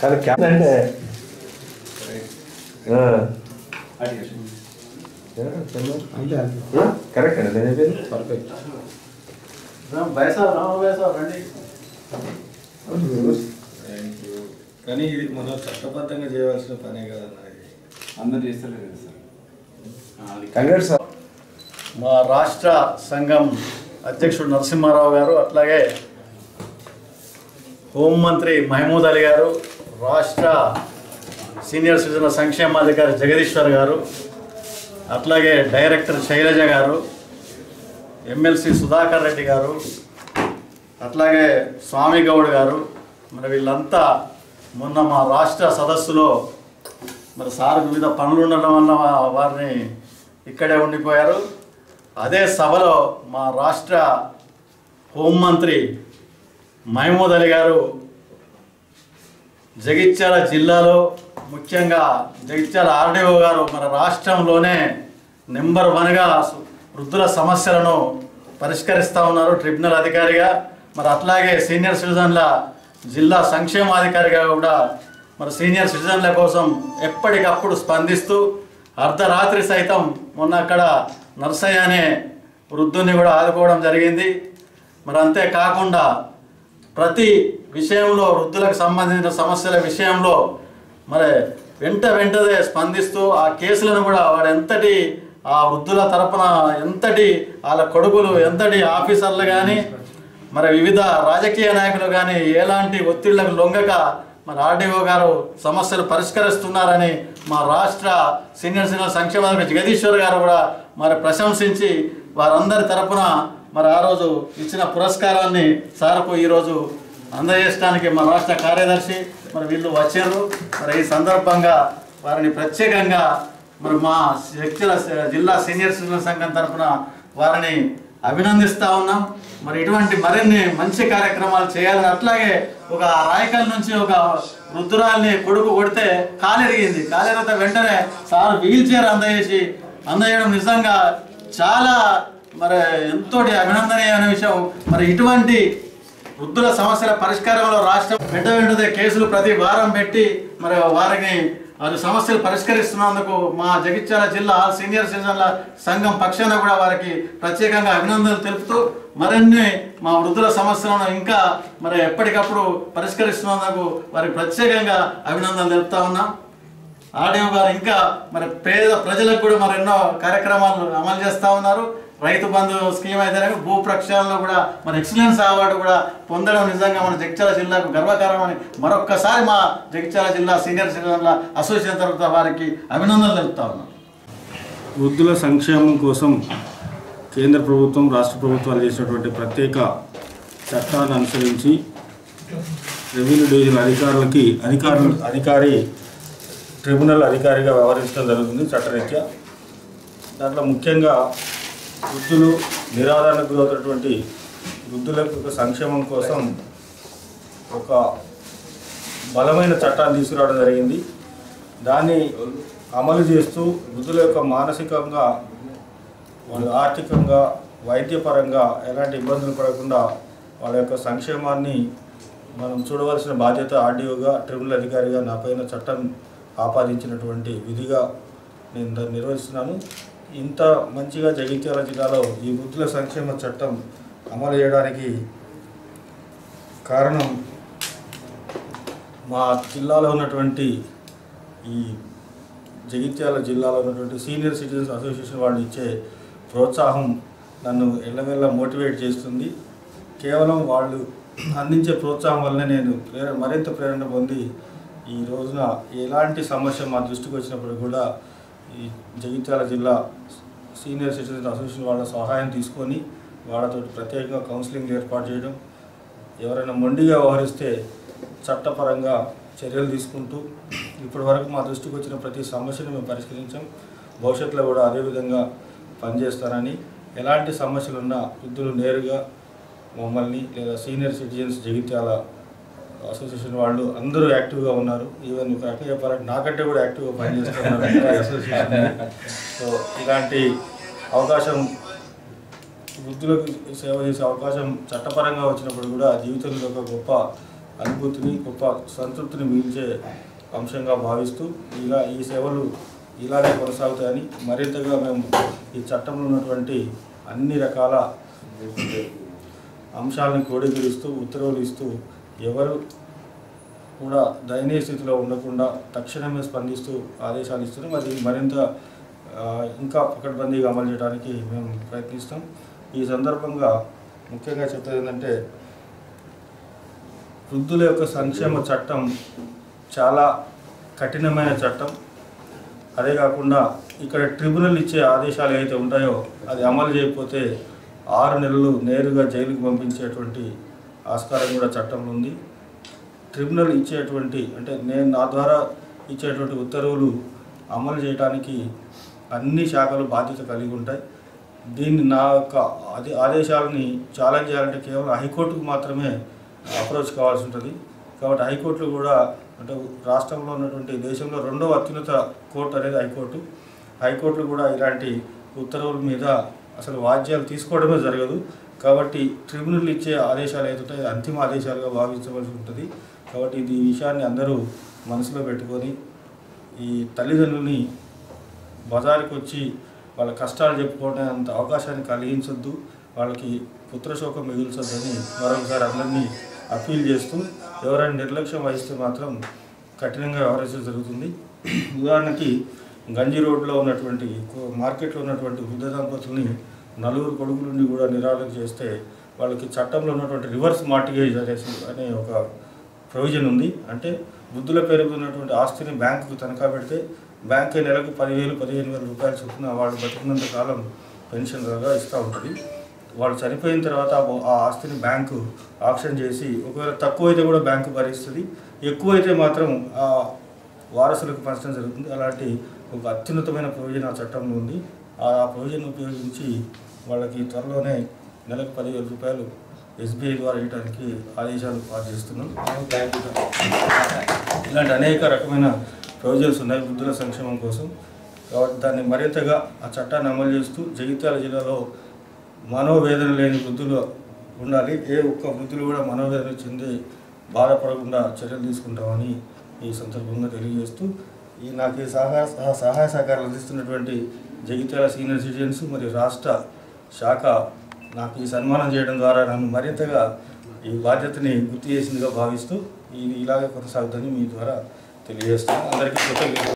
కానీ క్యాన్ అంటే ఆ. ఆ, కరెక్ట్ అండి నేను చెప్పింది పర్ఫెక్ట్ బయసా రామ బయసా రండి కానీ ఇది మనం చట్టబద్ధంగా చేయవలసిన పనే కదన్న ఇది అందరు చేస్తలేదు కదా సార్ కంగ్రాట్స్ సార్ మా రాష్ట్ర సంఘం అధ్యక్షుడు నరసింహారావు గారు అట్లాగే హోంమంత్రి మహమూద్ అలీ గారు రాష్ట్ర సీనియర్ సిటిజన్ల సంక్షేమాధికారి జగదీశ్వర్ గారు అట్లాగే డైరెక్టర్ శైలజ గారు ఎమ్మెల్సీ సుధాకర్ రెడ్డి గారు అట్లాగే స్వామి గౌడ్ గారు మరి వీళ్ళంతా మొన్న మా రాష్ట్ర సదస్సులో మరి సార్ వివిధ పనులు ఉండడం వల్ల వా- వారిని ఇక్కడే ఉండిపోయారు అదే సభలో మా రాష్ట్ర హోంమంత్రి మహమూద్ అలీ గారు జగిత్యాల జిల్లాలో ముఖ్యంగా జగిత్యాల ఆర్డీఓ గారు మన రాష్ట్రంలోనే నెంబర్ వన్గా వృద్ధుల సమస్యలను పరిష్కరిస్తూ ఉన్నారు ట్రిబ్యునల్ అధికారిగా మరి అట్లాగే సీనియర్ సిటిజన్ల జిల్లా సంక్షేమాధికారిగా కూడా మరి సీనియర్ సిటిజన్ల కోసం ఎప్పటికప్పుడు స్పందిస్తూ అర్ధరాత్రి సైతం మొన్న అక్కడ నర్సయ్య అనే వృద్ధుని కూడా ఆదుకోవడం జరిగింది మరి అంతేకాకుండా ప్రతి విషయంలో వృద్ధులకు సంబంధించిన సమస్యల విషయంలో మరి వెంట వెంటనే స్పందిస్తూ ఆ కేసులను కూడా వాడు ఎంతటి ఆ వృద్ధుల తరపున ఎంతటి వాళ్ళ కొడుకులు ఎంతటి ఆఫీసర్లు కానీ మరి వివిధ రాజకీయ నాయకులు కానీ ఎలాంటి ఒత్తిళ్లకు లొంగక మరి ఆర్డీఓ గారు సమస్యలు పరిష్కరిస్తున్నారని మా రాష్ట్ర సీనియర్ సీనియర్ సంక్షేమ అధికారి జగదీశ్వర్ గారు కూడా మరి ప్రశంసించి వారందరి తరపున మరి ఆ రోజు ఇచ్చిన పురస్కారాన్ని సార్కు ఈరోజు అందజేయడానికి మా రాష్ట్ర కార్యదర్శి మరి వీళ్ళు వచ్చారు మరి ఈ సందర్భంగా వారిని ప్రత్యేకంగా మరి మా వ్యక్తుల జిల్లా సీనియర్ సిటిజన్ సంఘం తరపున వారిని అభినందిస్తా ఉన్నాం మరి ఇటువంటి మరిన్ని మంచి కార్యక్రమాలు చేయాలని అట్లాగే ఒక రాయకల్ నుంచి ఒక వృద్ధురాల్ని కొడుకు కొడితే కాలెరిగింది కాలెరిగితే వెంటనే సార్ వీల్ చైర్ అందజేసి అందజేయడం నిజంగా చాలా మరి ఎంతోటి అభినందనీయమైన విషయం మరి ఇటువంటి వృద్ధుల సమస్యల పరిష్కారంలో రాష్ట్రం వెంట వెంటనే కేసులు ప్రతి వారం పెట్టి మరి వారిని వారి సమస్యలు పరిష్కరిస్తున్నందుకు మా జగిత్యాల జిల్లా సీనియర్ సిటిజన్ల సంఘం పక్షాన కూడా వారికి ప్రత్యేకంగా అభినందనలు తెలుపుతూ మరిన్ని మా వృద్ధుల సమస్యలను ఇంకా మరి ఎప్పటికప్పుడు పరిష్కరిస్తున్నందుకు వారికి ప్రత్యేకంగా అభినందనలు తెలుపుతా ఉన్నాం ఆడియో గారు ఇంకా మరి పేద ప్రజలకు కూడా మరి ఎన్నో కార్యక్రమాలు అమలు చేస్తూ ఉన్నారు రైతు బంధు స్కీమ్ అయితే భూ ప్రక్షాళనలో కూడా మన ఎక్సలెన్స్ అవార్డు కూడా పొందడం నిజంగా మన జగిత్యాల జిల్లాకు గర్వకారణమని మరొక్కసారి మా జగిత్యాల జిల్లా సీనియర్ సిటిజన్ల అసోసియేషన్ తరఫున వారికి అభినందనలు తెలుపుతా ఉన్నాం వృద్ధుల సంక్షేమం కోసం కేంద్ర ప్రభుత్వం రాష్ట్ర ప్రభుత్వాలు చేసినటువంటి ప్రత్యేక చట్టాన్ని అనుసరించి రెవెన్యూ డివిజన్ అధికారులకి అధికారులు అధికారి ట్రిబ్యునల్ అధికారిగా వ్యవహరించడం జరుగుతుంది చట్టరీత్యా దాంట్లో ముఖ్యంగా వృద్ధులు నిరాధారణకు గురవుతున్నటువంటి వృద్ధుల యొక్క సంక్షేమం కోసం ఒక బలమైన చట్టాన్ని తీసుకురావడం జరిగింది దాన్ని అమలు చేస్తూ వృద్ధుల యొక్క మానసికంగా వాళ్ళు ఆర్థికంగా వైద్యపరంగా ఎలాంటి ఇబ్బందులు పడకుండా వాళ్ళ యొక్క సంక్షేమాన్ని మనం చూడవలసిన బాధ్యత ఆర్డీఓగా ట్రిబ్యునల్ అధికారిగా నా పైన చట్టం ఆపాదించినటువంటి విధిగా నేను దాన్ని నిర్వహిస్తున్నాను ఇంత మంచిగా జగిత్యాల జిల్లాలో ఈ వృద్ధుల సంక్షేమ చట్టం అమలు చేయడానికి కారణం మా జిల్లాలో ఉన్నటువంటి ఈ జగిత్యాల జిల్లాలో ఉన్నటువంటి సీనియర్ సిటిజన్స్ అసోసియేషన్ వాళ్ళు ఇచ్చే ప్రోత్సాహం నన్ను ఎల్లవెల్ల మోటివేట్ చేస్తుంది కేవలం వాళ్ళు అందించే ప్రోత్సాహం వల్లనే నేను ప్రేర మరింత ప్రేరణ పొంది ఈ రోజున ఎలాంటి సమస్య మా దృష్టికి వచ్చినప్పుడు కూడా ఈ జగిత్యాల జిల్లా సీనియర్ సిటిజన్ అసోసియేషన్ వాళ్ళ సహాయం తీసుకొని వాళ్ళతో ప్రత్యేకంగా కౌన్సిలింగ్ ఏర్పాటు చేయడం ఎవరైనా మొండిగా వ్యవహరిస్తే చట్టపరంగా చర్యలు తీసుకుంటూ ఇప్పటి వరకు మా దృష్టికి వచ్చిన ప్రతి సమస్యను మేము పరిష్కరించాం భవిష్యత్తులో కూడా అదేవిధంగా పనిచేస్తారని ఎలాంటి సమస్యలు ఉన్నా వృద్ధులు నేరుగా మమ్మల్ని లేదా సీనియర్ సిటిజన్స్ జగిత్యాల అసోసియేషన్ వాళ్ళు అందరూ యాక్టివ్గా ఉన్నారు ఈవెన్ ఒక రకంగా చెప్పాలంటే నాకంటే కూడా యాక్టివ్గా పనిచేస్తున్నారు ఈ అసోసియేషన్ సో ఇలాంటి అవకాశం వృద్ధులకు సేవ చేసే అవకాశం చట్టపరంగా వచ్చినప్పుడు కూడా జీవితంలో ఒక గొప్ప అనుభూతిని గొప్ప సంతృప్తిని మిగిల్చే అంశంగా భావిస్తూ ఇలా ఈ సేవలు ఇలాగే కొనసాగుతాయని మరింతగా మేము ఈ చట్టంలో ఉన్నటువంటి అన్ని రకాల అంశాలను క్రోడీకరిస్తూ ఉత్తర్వులు ఇస్తూ ఎవరు కూడా దయనీయ స్థితిలో ఉండకుండా తక్షణమే స్పందిస్తూ ఆదేశాలు ఇస్తున్నాం అది మరింత ఆ, ఇంకా పకడ్బందీగా అమలు చేయడానికి మేము ప్రయత్నిస్తాం ఈ సందర్భంగా ముఖ్యంగా చెప్పేది ఏంటంటే వృద్ధుల యొక్క సంక్షేమ చట్టం చాలా కఠినమైన చట్టం అదే కాకుండా ఇక్కడ ట్రిబ్యునల్ ఇచ్చే ఆదేశాలు ఏవైతే ఉంటాయో అది అమలు చేయకపోతే ఆరు నెలలు నేరుగా జైలుకు పంపించేటువంటి ఆస్కారం కూడా చట్టంలో ఉంది ట్రిబ్యునల్ ఇచ్చేటువంటి అంటే నేను నా ద్వారా ఇచ్చేటువంటి ఉత్తర్వులు అమలు చేయడానికి అన్ని శాఖలు బాధ్యత కలిగి ఉంటాయి దీన్ని నా యొక్క ఆది ఆదేశాలని ఛాలెంజ్ చేయాలంటే కేవలం హైకోర్టుకు మాత్రమే అప్రోచ్ కావాల్సి ఉంటుంది కాబట్టి హైకోర్టులు కూడా అంటే రాష్ట్రంలో ఉన్నటువంటి దేశంలో రెండవ అత్యున్నత కోర్టు అనేది హైకోర్టు హైకోర్టులు కూడా ఇలాంటి ఉత్తర్వుల మీద అసలు వాద్యాలు తీసుకోవడమే జరగదు కాబట్టి ట్రిబ్యునల్ ఇచ్చే ఆదేశాలు ఏదైతే అంతిమ ఆదేశాలుగా భావించవలసి ఉంటుంది కాబట్టి ఇది ఈ విషయాన్ని అందరూ మనసులో పెట్టుకొని ఈ తల్లిదండ్రులని బజారుకి వచ్చి వాళ్ళ కష్టాలు చెప్పుకోవడం అంత అవకాశాన్ని కలిగించొద్దు వాళ్ళకి పుత్రశోకం మిగిల్చొద్దని మరొకసారి అందరినీ అప్పీల్ చేస్తూ ఎవరైనా నిర్లక్ష్యం వహిస్తే మాత్రం కఠినంగా వ్యవహరించడం జరుగుతుంది ఉదాహరణకి గంజి రోడ్లో ఉన్నటువంటి కో- మార్కెట్లో ఉన్నటువంటి వృద్ధ దంపతుల్ని నలుగురు కొడుకుల నుండి కూడా నిరాదరణ చేస్తే వాళ్ళకి చట్టంలో ఉన్నటువంటి రివర్స్ మార్టిగేజ్ అనేసి అనే ఒక ప్రొవిజన్ ఉంది అంటే వృద్ధుల పేరు మీద ఉన్నటువంటి ఆస్తిని బ్యాంకుకు తనఖా పెడితే బ్యాంక్ నెలకు పదివేలు పదిహేను వేల రూపాయలు చొప్పున వాళ్ళు బతికినంత కాలం పెన్షన్ లాగా ఇస్తూ ఉంటుంది వాళ్ళు చనిపోయిన తర్వాత ఆ- ఆ ఆస్తిని బ్యాంకు ఆక్షన్ చేసి ఒకవేళ తక్కువ అయితే కూడా బ్యాంకు భరిస్తుంది ఎక్కువ అయితే మాత్రం ఆ వారసులకు పంచడం జరుగుతుంది అలాంటి ఒక అత్యున్నతమైన ప్రయోజనం ఆ చట్టంలో ఉంది ఆ ప్రయోజనం ఉపయోగించి వాళ్ళకి త్వరలోనే నెలకు పదివేల రూపాయలు ఎస్బీఐ ద్వారా ఇవ్వడానికి ఆదేశాలు పాస్ చేస్తున్నాం థ్యాంక్ యూ ఇలాంటి అనేక రకమైన ప్రయోజనాలు ఉన్నాయి వృద్ధుల సంక్షేమం కోసం కాబట్టి దాన్ని మరింతగా ఆ చట్టాన్ని అమలు చేస్తూ జగిత్యాల జిల్లాలో మనోవేదన లేని వృద్ధులు ఉండాలి ఏ ఒక్క వృద్ధులు కూడా మనోవేదన చెంది బాధపడకుండా చర్యలు తీసుకుంటామని ఈ సందర్భంగా తెలియజేస్తూ ఈ నాకు ఈ సహాయ సహ- సహాయ సహకారాలు అందిస్తున్నటువంటి జగిత్యాల సీనియర్ సిటిజన్స్ మరియు రాష్ట్ర శాఖ నాకు ఈ సన్మానం చేయడం ద్వారా నన్ను మరింతగా ఈ బాధ్యతని గుర్తు చేసిందిగా భావిస్తూ ఇది ఇలాగే కొనసాగుతుందని మీ ద్వారా తెలియజేస్తాను అందరికీ కృతజ్ఞతలు